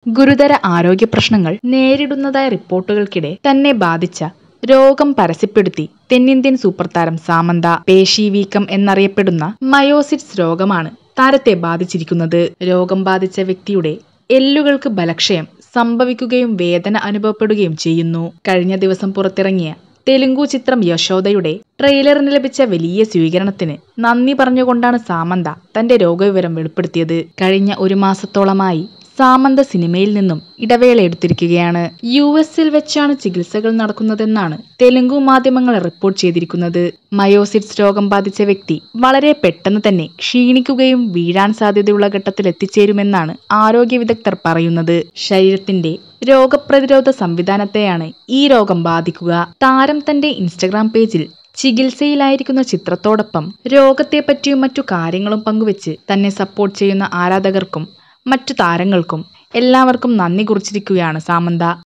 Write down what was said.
ഗുരുതര ആരോഗ്യ പ്രശ്നങ്ങൾ നേരിടുന്നതായ റിപ്പോർട്ടുകൾക്കിടെ തന്നെ ബാധിച്ച രോഗം പരസ്യപ്പെടുത്തി തെന്നിന്ത്യൻ സൂപ്പർ താരം സാമന്ത പേശി വീക്കം എന്നറിയപ്പെടുന്ന മയോസിറ്റ്സ് രോഗമാണ് താരത്തെ ബാധിച്ചിരിക്കുന്നത് രോഗം ബാധിച്ച വ്യക്തിയുടെ എല്ലുകൾക്ക് ബലക്ഷയം സംഭവിക്കുകയും വേദന അനുഭവപ്പെടുകയും ചെയ്യുന്നു കഴിഞ്ഞ ദിവസം പുറത്തിറങ്ങിയ തെലുങ്കു ചിത്രം യശോദയുടെ ട്രെയിലറിന് ലഭിച്ച വലിയ സ്വീകരണത്തിന് നന്ദി പറഞ്ഞുകൊണ്ടാണ് സാമന്ത തന്റെ രോഗവിവരം വെളിപ്പെടുത്തിയത് കഴിഞ്ഞ ഒരു മാസത്തോളമായി സാമന്ത സിനിമയിൽ നിന്നും ഇടവേള എടുത്തിരിക്കുകയാണ് യു എസിൽ വെച്ചാണ് ചികിത്സകൾ നടക്കുന്നതെന്നാണ് തെലുങ്കു മാധ്യമങ്ങൾ റിപ്പോർട്ട് ചെയ്തിരിക്കുന്നത് മയോസിറ്റ്സ് രോഗം ബാധിച്ച വ്യക്തി വളരെ പെട്ടെന്ന് തന്നെ ക്ഷീണിക്കുകയും വീഴാൻ സാധ്യതയുള്ള ഘട്ടത്തിൽ എത്തിച്ചേരുമെന്നാണ് ആരോഗ്യ വിദഗ്ധർ പറയുന്നത് ശരീരത്തിന്റെ രോഗപ്രതിരോധ സംവിധാനത്തെയാണ് ഈ രോഗം ബാധിക്കുക താരം തന്റെ ഇൻസ്റ്റഗ്രാം പേജിൽ ചികിത്സയിലായിരിക്കുന്ന ചിത്രത്തോടൊപ്പം രോഗത്തെപ്പറ്റിയും മറ്റു കാര്യങ്ങളും പങ്കുവെച്ച് തന്നെ സപ്പോർട്ട് ചെയ്യുന്ന ആരാധകർക്കും മറ്റു താരങ്ങൾക്കും എല്ലാവർക്കും നന്ദി കുറിച്ചിരിക്കുകയാണ് സാമന്ത